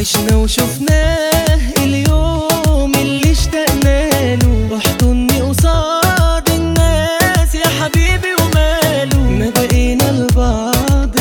عشنا وشفناه اليوم اللي اشتقنا له واحضني قصاد الناس يا حبيبي وماله ما بقينا لبعض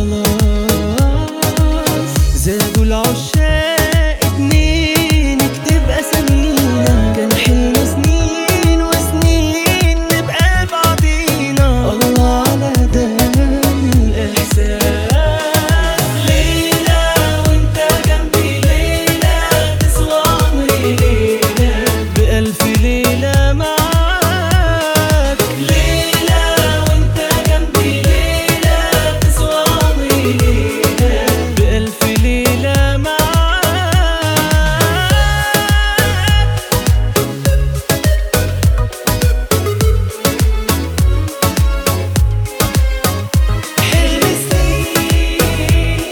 خلاص زادوا العشاق اتنين اكتب اسامينا كان حلم سنين وسنين نبقى بعضينا الله على ده الاحساس ليلى وانت جنبي ليلى تسوى عمري ليلى بألف ليلة معاك ليلى وانت جنبي ليلى تسوى عمري ليلى بألف ليلة معاك حلم سنين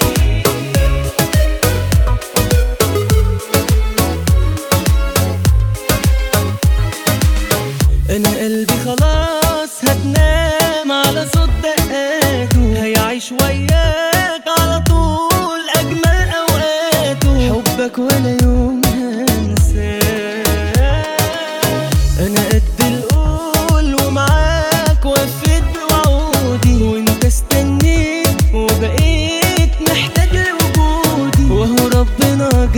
انا قلبي خلاص هتنام على صوت دقاته هيعيش وياك على طول اجمل اوقاته حبك ولا يوم هنساه انا قد القول ومعاك وفيت بوعودي وانت استنيت وبقيت محتاج لوجودي وهو ربنا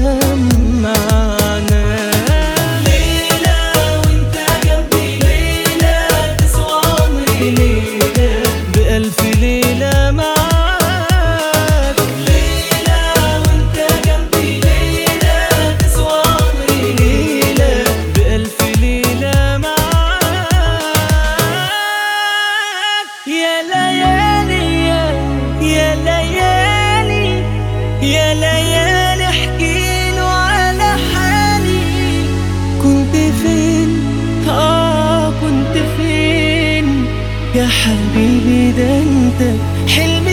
جمعنا ليلى وانت جنبي ليلى تسوى عمري ليلى بألف ليلة معاك ليلى وانت جنبي ليلى تسوى عمري ليلى بألف ليلة معاك يا ليالي يا يا ليالي يا ليالي احكيله على حالي كنت فين اه كنت فين يا حبيبي ده انت حلم